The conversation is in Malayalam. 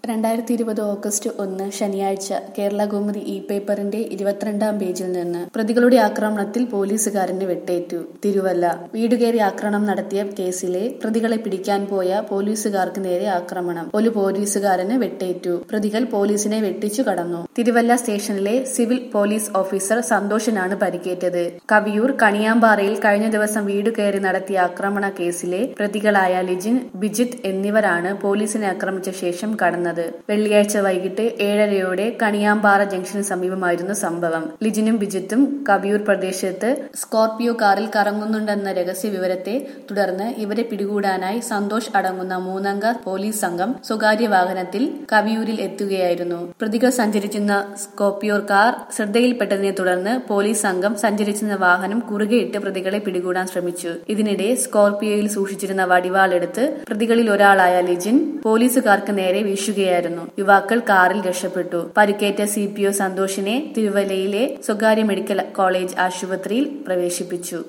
രണ്ടായിരത്തി ഇരുപത് ഓഗസ്റ്റ് ഒന്ന് ശനിയാഴ്ച കേരള കൗമുദി ഇ പേപ്പറിന്റെ ഇരുപത്തിരണ്ടാം പേജിൽ നിന്ന് പ്രതികളുടെ ആക്രമണത്തിൽ പോലീസുകാരന് വെട്ടേറ്റു തിരുവല്ല വീടുകയറി ആക്രമണം നടത്തിയ കേസിലെ പ്രതികളെ പിടിക്കാൻ പോയ പോലീസുകാർക്ക് നേരെ ആക്രമണം ഒരു പോലീസുകാരന് വെട്ടേറ്റു പ്രതികൾ പോലീസിനെ വെട്ടിച്ചു കടന്നു തിരുവല്ല സ്റ്റേഷനിലെ സിവിൽ പോലീസ് ഓഫീസർ സന്തോഷിനാണ് പരിക്കേറ്റത് കവിയൂർ കണിയാമ്പാറയിൽ കഴിഞ്ഞ ദിവസം വീട് കയറി നടത്തിയ ആക്രമണ കേസിലെ പ്രതികളായ ലിജിൻ ബിജിത്ത് എന്നിവരാണ് പോലീസിനെ ആക്രമിച്ച ശേഷം കടന്നത് വെള്ളിയാഴ്ച വൈകിട്ട് ഏഴരയോടെ കണിയാമ്പാറ ജംഗ്ഷന് സമീപമായിരുന്നു സംഭവം ലിജിനും ബിജിത്തും കവിയൂർ പ്രദേശത്ത് സ്കോർപിയോ കാറിൽ കറങ്ങുന്നുണ്ടെന്ന രഹസ്യ വിവരത്തെ തുടർന്ന് ഇവരെ പിടികൂടാനായി സന്തോഷ് അടങ്ങുന്ന മൂന്നംഗ പോലീസ് സംഘം സ്വകാര്യ വാഹനത്തിൽ കവിയൂരിൽ എത്തുകയായിരുന്നു പ്രതികൾ സഞ്ചരിച്ചിരുന്ന സ്കോർപിയോ കാർ ശ്രദ്ധയിൽപ്പെട്ടതിനെ തുടർന്ന് പോലീസ് സംഘം സഞ്ചരിച്ചിരുന്ന വാഹനം കുറുകെയിട്ട് പ്രതികളെ പിടികൂടാൻ ശ്രമിച്ചു ഇതിനിടെ സ്കോർപിയോയിൽ സൂക്ഷിച്ചിരുന്ന വടിവാളെടുത്ത് പ്രതികളിൽ ഒരാളായ ലിജിൻ പോലീസുകാർക്ക് നേരെ വീശുകയായിരുന്നു യുവാക്കൾ കാറിൽ രക്ഷപ്പെട്ടു പരിക്കേറ്റ സി പി ഒ സന്തോഷിനെ തിരുവല്ലയിലെ സ്വകാര്യ മെഡിക്കൽ കോളേജ് ആശുപത്രിയിൽ പ്രവേശിപ്പിച്ചു